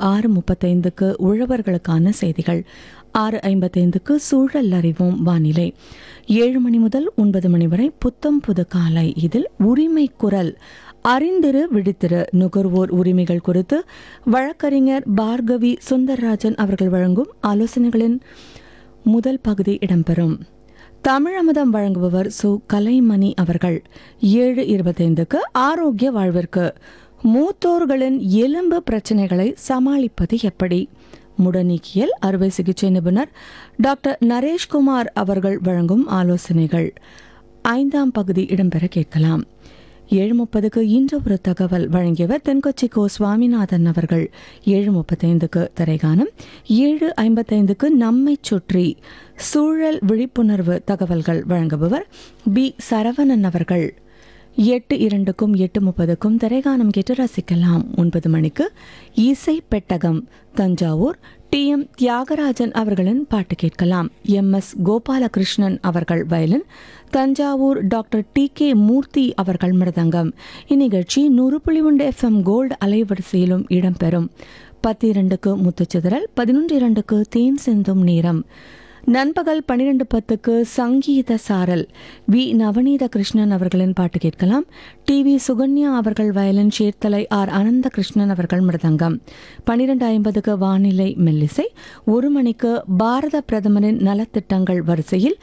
ஆறு முப்பத்தைந்துக்கு உழவர்களுக்கான செய்திகள் ஆறு ஐம்பத்தைந்துக்கு சூழல் அறிவோம் வானிலை ஏழு மணி முதல் ஒன்பது மணி வரை புத்தம் புது காலை இதில் உரிமை குரல் அறிந்திரு விழித்திரு நுகர்வோர் உரிமைகள் குறித்து வழக்கறிஞர் பார்கவி சுந்தர்ராஜன் அவர்கள் வழங்கும் ஆலோசனைகளின் முதல் பகுதி இடம்பெறும் தமிழமுதம் வழங்குபவர் சு கலைமணி அவர்கள் ஏழு இருபத்தைந்துக்கு ஆரோக்கிய வாழ்விற்கு மூத்தோர்களின் எலும்பு பிரச்சனைகளை சமாளிப்பது எப்படி முடநீக்கியல் அறுவை சிகிச்சை நிபுணர் டாக்டர் நரேஷ்குமார் அவர்கள் வழங்கும் ஆலோசனைகள் ஐந்தாம் பகுதி இடம்பெற கேட்கலாம் ஏழு முப்பதுக்கு இன்று ஒரு தகவல் வழங்கியவர் தென்கொச்சி கோ சுவாமிநாதன் அவர்கள் ஏழு முப்பத்தைந்துக்கு திரைகானம் ஏழு ஐம்பத்தைந்துக்கு நம்மை சுற்றி சூழல் விழிப்புணர்வு தகவல்கள் வழங்குபவர் பி சரவணன் அவர்கள் எட்டு இரண்டுக்கும் எட்டு முப்பதுக்கும் திரைகானம் கேட்டு ரசிக்கலாம் ஒன்பது மணிக்கு இசை பெட்டகம் தஞ்சாவூர் டி எம் தியாகராஜன் அவர்களின் பாட்டு கேட்கலாம் எம் எஸ் கோபாலகிருஷ்ணன் அவர்கள் violin Thanjavur doctor T K Murthy அவர்கள் மிருதங்கம் இந்நிகழ்ச்சி நூறு புள்ளி ஒன்று எஃப்எம் கோல்டு அலைவரிசையிலும் இடம்பெறும் பத்து இரண்டுக்கு முத்துச்சிதறல் பதினொன்று இரண்டுக்கு தேன் சிந்தும் நேரம் நண்பகல் பன்னிரண்டு பத்துக்கு சங்கீத சாரல் வி நவநீத கிருஷ்ணன் அவர்களின் பாட்டு கேட்கலாம் டி வி சுகன்யா அவர்கள் வயலின் சேர்த்தலை ஆர் அனந்த கிருஷ்ணன் அவர்கள் மிருதங்கம் பன்னிரண்டு ஐம்பதுக்கு வானிலை மெல்லிசை ஒரு மணிக்கு பாரத பிரதமரின் நலத்திட்டங்கள் வரிசையில்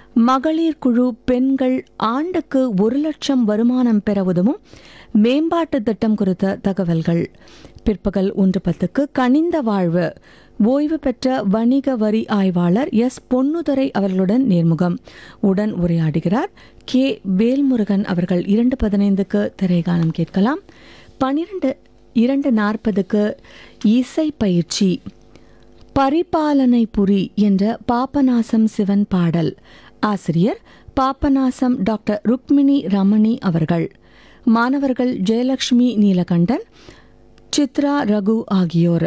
மகளிர் குழு பெண்கள் ஆண்டுக்கு ஒரு லட்சம் வருமானம் பெற உதவும் மேம்பாட்டு திட்டம் குறித்த தகவல்கள் பிற்பகல் ஒன்று பத்துக்கு கனிந்த வாழ்வு ஓய்வு பெற்ற வணிக வரி ஆய்வாளர் எஸ் பொன்னுதுரை அவர்களுடன் நேர்முகம் உடன் உரையாடுகிறார் கே வேல்முருகன் அவர்கள் இரண்டு பதினைந்துக்கு திரைகானம் கேட்கலாம் பனிரெண்டு இரண்டு நாற்பதுக்கு இசை பயிற்சி பரிபாலனை புரி என்ற பாபநாசம் சிவன் பாடல் ஆசிரியர் பாபநாசம் டாக்டர் ருக்மிணி ரமணி அவர்கள் மாணவர்கள் ஜெயலட்சுமி நீலகண்டன் சித்ரா ரகு ஆகியோர்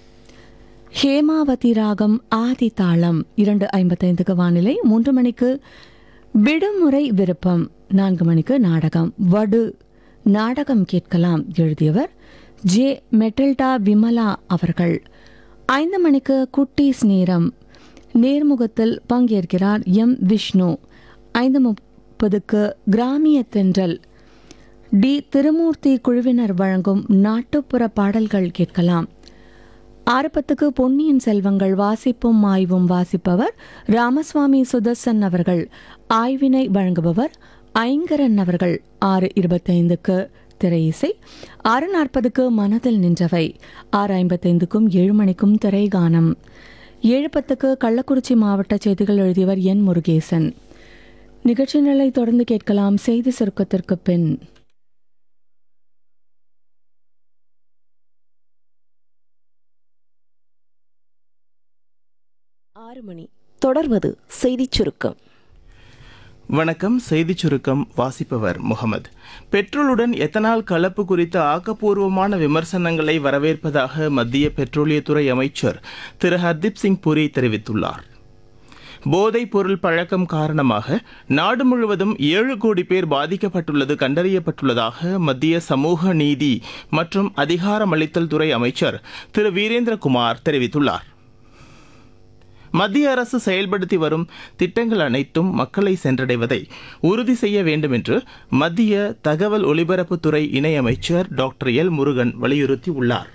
ஹேமாவதி ராகம் ஆதி தாளம் இரண்டு ஐம்பத்தைந்துக்கு வானிலை மூன்று மணிக்கு விடுமுறை விருப்பம் நான்கு மணிக்கு நாடகம் வடு நாடகம் கேட்கலாம் எழுதியவர் ஜே மெட்டில்டா விமலா அவர்கள் ஐந்து மணிக்கு குட்டீஸ் நேரம் நேர்முகத்தில் பங்கேற்கிறார் எம் விஷ்ணு ஐந்து முப்பதுக்கு கிராமிய தென்றல் டி திருமூர்த்தி குழுவினர் வழங்கும் நாட்டுப்புற பாடல்கள் கேட்கலாம் ஆறு பத்துக்கு பொன்னியின் செல்வங்கள் வாசிப்பும் ஆய்வும் வாசிப்பவர் ராமசுவாமி சுதர்சன் அவர்கள் ஆய்வினை வழங்குபவர் ஐங்கரன் அவர்கள் ஆறு இருபத்தைந்துக்கு திரை இசை ஆறு நாற்பதுக்கு மனதில் நின்றவை ஆறு ஐம்பத்தைந்துக்கும் ஏழு மணிக்கும் திரைகானம் ஏழு பத்துக்கு கள்ளக்குறிச்சி மாவட்ட செய்திகள் எழுதியவர் என் முருகேசன் நிகழ்ச்சி நிலை தொடர்ந்து கேட்கலாம் செய்தி சுருக்கத்திற்கு பின் ஆறு மணி தொடர்வது செய்திச் சுருக்கம் வணக்கம் செய்திச் சுருக்கம் வாசிப்பவர் முகமது பெட்ரோலுடன் எத்தனால் கலப்பு குறித்த ஆக்கப்பூர்வமான விமர்சனங்களை வரவேற்பதாக மத்திய பெட்ரோலியத்துறை அமைச்சர் திரு ஹர்தீப் சிங் புரி தெரிவித்துள்ளார் போதைப் பொருள் பழக்கம் காரணமாக நாடு முழுவதும் ஏழு கோடி பேர் பாதிக்கப்பட்டுள்ளது கண்டறியப்பட்டுள்ளதாக மத்திய சமூக நீதி மற்றும் அதிகாரமளித்தல் துறை அமைச்சர் திரு வீரேந்திரகுமார் தெரிவித்துள்ளார் மத்திய அரசு செயல்படுத்தி வரும் திட்டங்கள் அனைத்தும் மக்களை சென்றடைவதை உறுதி செய்ய வேண்டும் என்று மத்திய தகவல் ஒலிபரப்புத்துறை இணையமைச்சர் டாக்டர் எல் முருகன் வலியுறுத்தியுள்ளார்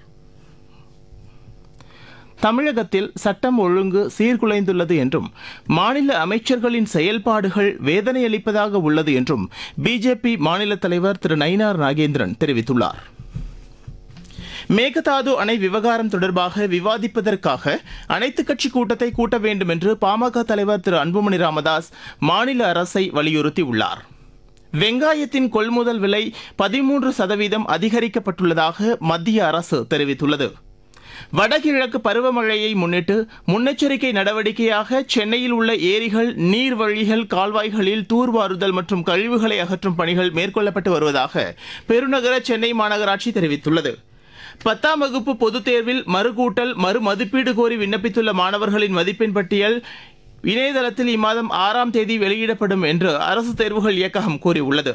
தமிழகத்தில் சட்டம் ஒழுங்கு சீர்குலைந்துள்ளது என்றும் மாநில அமைச்சர்களின் செயல்பாடுகள் வேதனையளிப்பதாக உள்ளது என்றும் பிஜேபி மாநில தலைவர் திரு நயினார் நாகேந்திரன் தெரிவித்துள்ளார் மேகதாது அணை விவகாரம் தொடர்பாக விவாதிப்பதற்காக அனைத்துக் கட்சி கூட்டத்தை கூட்ட வேண்டும் என்று பாமக தலைவர் திரு அன்புமணி ராமதாஸ் மாநில அரசை வலியுறுத்தியுள்ளார் வெங்காயத்தின் கொள்முதல் விலை பதிமூன்று சதவீதம் அதிகரிக்கப்பட்டுள்ளதாக மத்திய அரசு தெரிவித்துள்ளது வடகிழக்கு பருவமழையை முன்னிட்டு முன்னெச்சரிக்கை நடவடிக்கையாக சென்னையில் உள்ள ஏரிகள் நீர்வழிகள் கால்வாய்களில் தூர்வாருதல் மற்றும் கழிவுகளை அகற்றும் பணிகள் மேற்கொள்ளப்பட்டு வருவதாக பெருநகர சென்னை மாநகராட்சி தெரிவித்துள்ளது பத்தாம் வகுப்பு பொதுத் தேர்வில் மறுகூட்டல் மறு மதிப்பீடு கோரி விண்ணப்பித்துள்ள மாணவர்களின் மதிப்பெண் பட்டியல் இணையதளத்தில் இம்மாதம் ஆறாம் தேதி வெளியிடப்படும் என்று அரசு தேர்வுகள் இயக்ககம் கூறியுள்ளது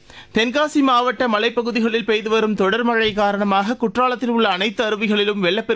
தென்காசி மாவட்ட மலைப்பகுதிகளில் பெய்து வரும் தொடர் மழை காரணமாக குற்றாலத்தில் உள்ள அனைத்து அருவிகளிலும் வெள்ளப்பெருக்கு